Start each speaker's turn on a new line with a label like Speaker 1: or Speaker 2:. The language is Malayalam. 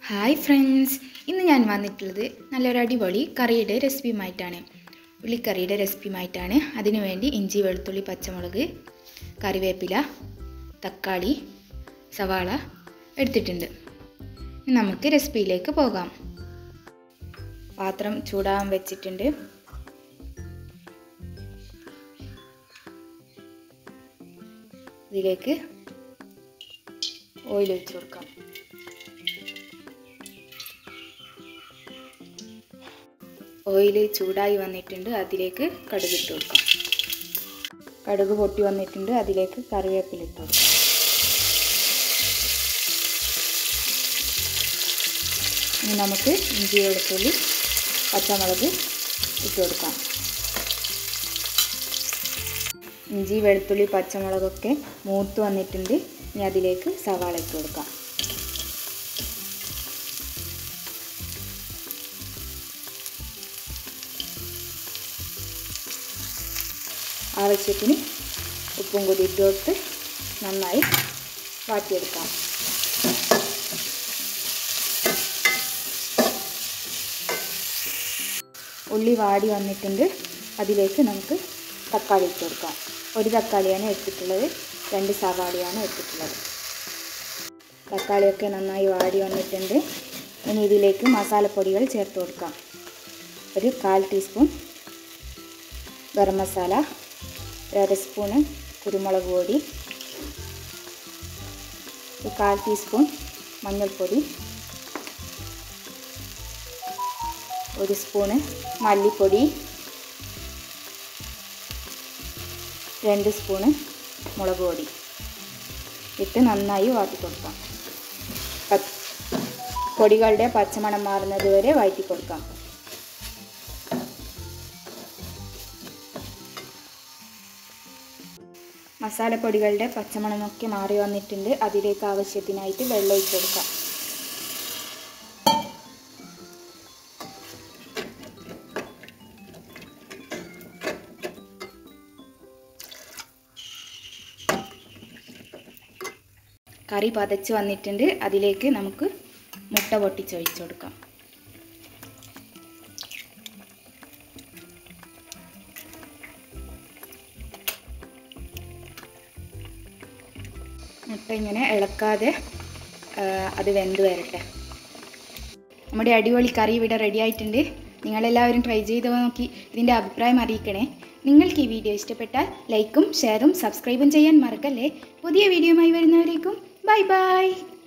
Speaker 1: ഹായ് ഫ്രണ്ട്സ് ഇന്ന് ഞാൻ വന്നിട്ടുള്ളത് നല്ലൊരു അടിപൊളി കറിയുടെ റെസിപ്പിയുമായിട്ടാണ് ഉള്ളിക്കറിയുടെ റെസിപ്പിയുമായിട്ടാണ് അതിനുവേണ്ടി ഇഞ്ചി വെളുത്തുള്ളി പച്ചമുളക് കറിവേപ്പില തക്കാളി സവാള എടുത്തിട്ടുണ്ട് ഇനി നമുക്ക് റെസിപ്പിയിലേക്ക് പോകാം പാത്രം ചൂടാൻ വെച്ചിട്ടുണ്ട് ഇതിലേക്ക് ഓയിൽ ഒഴിച്ച് കൊടുക്കാം ഓയിൽ ചൂടായി വന്നിട്ടുണ്ട് അതിലേക്ക് കടുക് ഇട്ട് കൊടുക്കാം കടുക് പൊട്ടി വന്നിട്ടുണ്ട് അതിലേക്ക് കറിവേപ്പില ഇട്ട് കൊടുക്കാം ഇനി നമുക്ക് ഇഞ്ചി വെളുത്തുള്ളി പച്ചമുളക് ഇട്ട് കൊടുക്കാം ഇഞ്ചി വെളുത്തുള്ളി പച്ചമുളകൊക്കെ മൂത്ത് വന്നിട്ടുണ്ട് ഇനി അതിലേക്ക് സവാള ഇട്ട് കൊടുക്കാം ആവശ്യത്തിന് ഉപ്പും കൂടി ഇട്ട് കൊടുത്ത് നന്നായി വാട്ടിയെടുക്കാം ഉള്ളി വാടി വന്നിട്ടുണ്ട് അതിലേക്ക് നമുക്ക് തക്കാളി ഇട്ട് കൊടുക്കാം ഒരു തക്കാളിയാണ് എടുത്തിട്ടുള്ളത് രണ്ട് സവാളയാണ് എടുത്തിട്ടുള്ളത് തക്കാളിയൊക്കെ നന്നായി വാടി വന്നിട്ടുണ്ട് ഇനി ഇതിലേക്ക് മസാലപ്പൊടികൾ ചേർത്ത് കൊടുക്കാം ഒരു കാൽ ടീസ്പൂൺ ഗരം മസാല അര സ്പൂണ് കുരുമുളക് പൊടി ഒരു കാൽ ടീസ്പൂൺ മഞ്ഞൾപ്പൊടി ഒരു സ്പൂണ് മല്ലിപ്പൊടി രണ്ട് സ്പൂണ് മുളക് പൊടി ഇട്ട് നന്നായി വാട്ടി കൊടുക്കാം പൊടികളുടെ പച്ചമണം മാറുന്നത് വരെ വഴറ്റി കൊടുക്കാം മസാലപ്പൊടികളുടെ പച്ചമണമൊക്കെ മാറി വന്നിട്ടുണ്ട് അതിലേക്ക് ആവശ്യത്തിനായിട്ട് വെള്ളം ഒഴിച്ച് കൊടുക്കാം കറി പതച്ച് വന്നിട്ടുണ്ട് അതിലേക്ക് നമുക്ക് മുട്ട പൊട്ടിച്ചൊഴിച്ച് കൊടുക്കാം മുട്ട ഇങ്ങനെ ഇളക്കാതെ അത് വെന്ത് വരട്ടെ നമ്മുടെ അടിപൊളി കറി ഇവിടെ റെഡി ആയിട്ടുണ്ട് നിങ്ങളെല്ലാവരും ട്രൈ ചെയ്ത് നോക്കി ഇതിൻ്റെ അഭിപ്രായം അറിയിക്കണേ നിങ്ങൾക്ക് ഈ വീഡിയോ ഇഷ്ടപ്പെട്ടാൽ ലൈക്കും ഷെയറും സബ്സ്ക്രൈബും ചെയ്യാൻ മറക്കല്ലേ പുതിയ വീഡിയോയുമായി വരുന്നവരേക്കും ബൈ ബൈ